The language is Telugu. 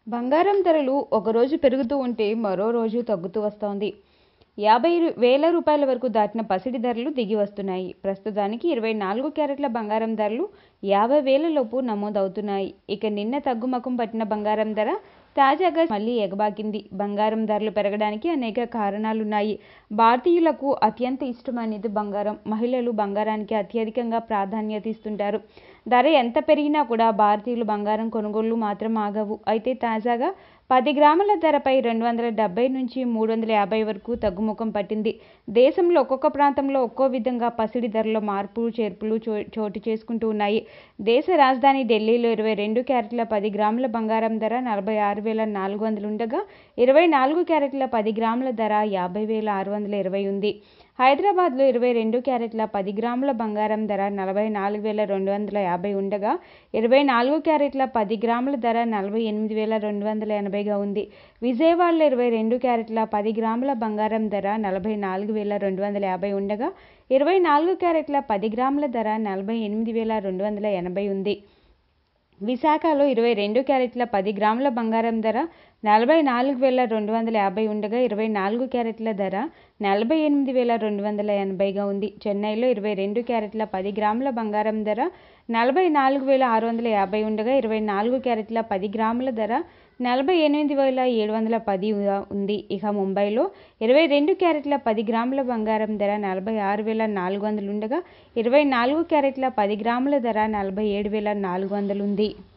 బంగారం ధరలు ఒకరోజు పెరుగుతూ ఉంటే మరో రోజు తగ్గుతూ వస్తోంది యాభై రు- వేల రూపాయల వరకు దాటిన పసిడి ధరలు దిగి వస్తున్నాయి ప్రస్తుతానికి ఇరవై నాలుగు క్యారెట్ల బంగారం ధరలు యాభై వేల లోపు నమోదవుతున్నాయి ఇక నిన్న తగ్గుముఖం పట్టిన బంగారం ధర తాజాగా మళ్ళీ ఎగబాకింది బంగారం ధరలు పెరగడానికి అనేక కారణాలున్నాయి భారతీయులకు అత్యంత ఇష్టమైనది బంగారం మహిళలు బంగారానికి అత్యధికంగా ప్రాధాన్యత ఇస్తుంటారు ధర ఎంత పెరిగినా కూడా భారతీయులు బంగారం కొనుగోళ్లు మాత్రం ఆగవు అయితే తాజాగా పది గ్రాముల ధరపై రెండు వందల డెబ్బై నుంచి మూడు వందల యాభై వరకు తగ్గుముఖం పట్టింది దేశంలో ఒక్కొక్క ప్రాంతంలో ఒక్కో విధంగా పసిడి ధరలో మార్పులు చేర్పులు చో చోటు చేసుకుంటూ ఉన్నాయి దేశ రాజధాని ఢిల్లీలో ఇరవై రెండు క్యారెట్ల పది గ్రాముల బంగారం ధర నలభై ఆరు వేల నాలుగు వందలు ఉండగా ఇరవై నాలుగు క్యారెట్ల పది గ్రాముల ధర యాభై వేల ఆరు వందల ఇరవై ఉంది హైదరాబాద్లో ఇరవై రెండు క్యారెట్ల పది గ్రాముల బంగారం ధర నలభై నాలుగు వేల రెండు వందల యాభై ఉండగా ఇరవై నాలుగు క్యారెట్ల పది గ్రాముల ధర నలభై ఎనిమిది వేల రెండు వందల ఎనభైగా ఉంది విజయవాడలో ఇరవై రెండు క్యారెట్ల పది గ్రాముల బంగారం ధర నలభై నాలుగు వేల రెండు వందల యాభై ఉండగా ఇరవై నాలుగు క్యారెట్ల పది గ్రాముల ధర నలభై ఎనిమిది వేల రెండు వందల ఎనభై ఉంది విశాఖలో ఇరవై రెండు క్యారెట్ల పది గ్రాముల బంగారం ధర నలభై నాలుగు వేల రెండు వందల యాభై ఉండగా ఇరవై నాలుగు క్యారెట్ల ధర నలభై ఎనిమిది వేల రెండు వందల ఎనభైగా ఉంది చెన్నైలో ఇరవై రెండు క్యారెట్ల పది గ్రాముల బంగారం ధర నలభై నాలుగు వేల ఆరు వందల యాభై ఉండగా ఇరవై నాలుగు క్యారెట్ల పది గ్రాముల ధర నలభై ఎనిమిది వేల ఏడు వందల పది ఉంది ఇక ముంబైలో ఇరవై రెండు క్యారెట్ల పది గ్రాముల బంగారం ధర నలభై ఆరు వేల నాలుగు వందలు ఉండగా ఇరవై నాలుగు క్యారెట్ల పది గ్రాముల ధర నలభై ఏడు వేల నాలుగు వందలు ఉంది